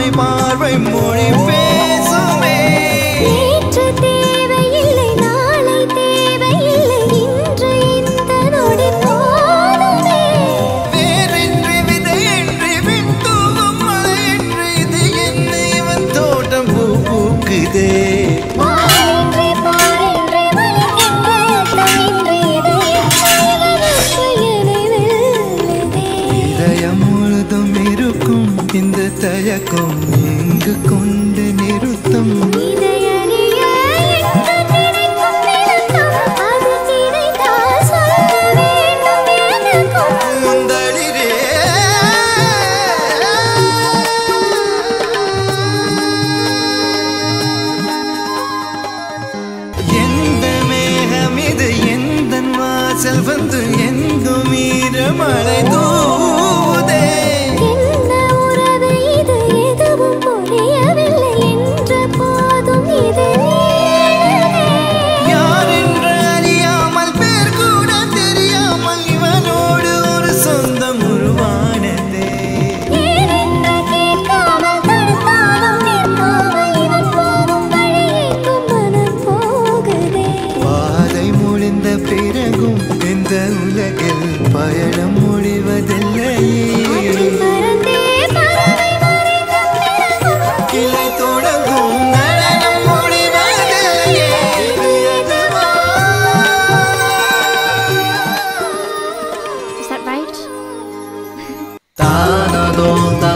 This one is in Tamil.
பார்வை மொழி பேசுமே நேற்று தேவையில்லை நாளை தேவையில்லை இன்று இந்த நொடி போதுமே வேறின்றி விதையின்றி விண்தூவும் மழையின்றி இது என்ன இவன் தோட்டம் பூ பூக்குதே வானின்றி போரின்றி வலிக்கின்ற யுத்தமின்றி இதயத்தை என்னை வெல்லுதே இதயம் முழுதும் இருக்கும் இந்த தயக்கம் எங்கு கொண்டு நிறுத்தும் இதயறிய எங்கு நினைக்கும் நிறுத்தம் அது கிடைத்தால் சொல்ல வேண்டும் எனக்கும் முந்தளிரே எந்த மேகம் இது எந்த வாசல் வந்து எங்கும் ஈரமழை தூவுதே என்ன உறவு இது எதுவும் புரியவில்லை என்ற போதும் இது நீளமே யார் என்று அறியாமல் பேர் கூட தெரியாமல் இவனோடு ஒரு சொந்தம் உருவானதே ஏனென்று கேட்காமல் தடுத்தாலும் நிற்காமல் இவன் போகும் வழியேக்கும் மனம் போகுதே பாதை முடிந்த பிறகும் இந்த உலகில் பயணம் முடிவதில்லையே ஆற்றில் பறந்தே பறவை மறைந்த பிறகும் கிளை தொடங்கும் நடனம் முடிவதில்லையே இது எதுவா? Is that right? தானதோ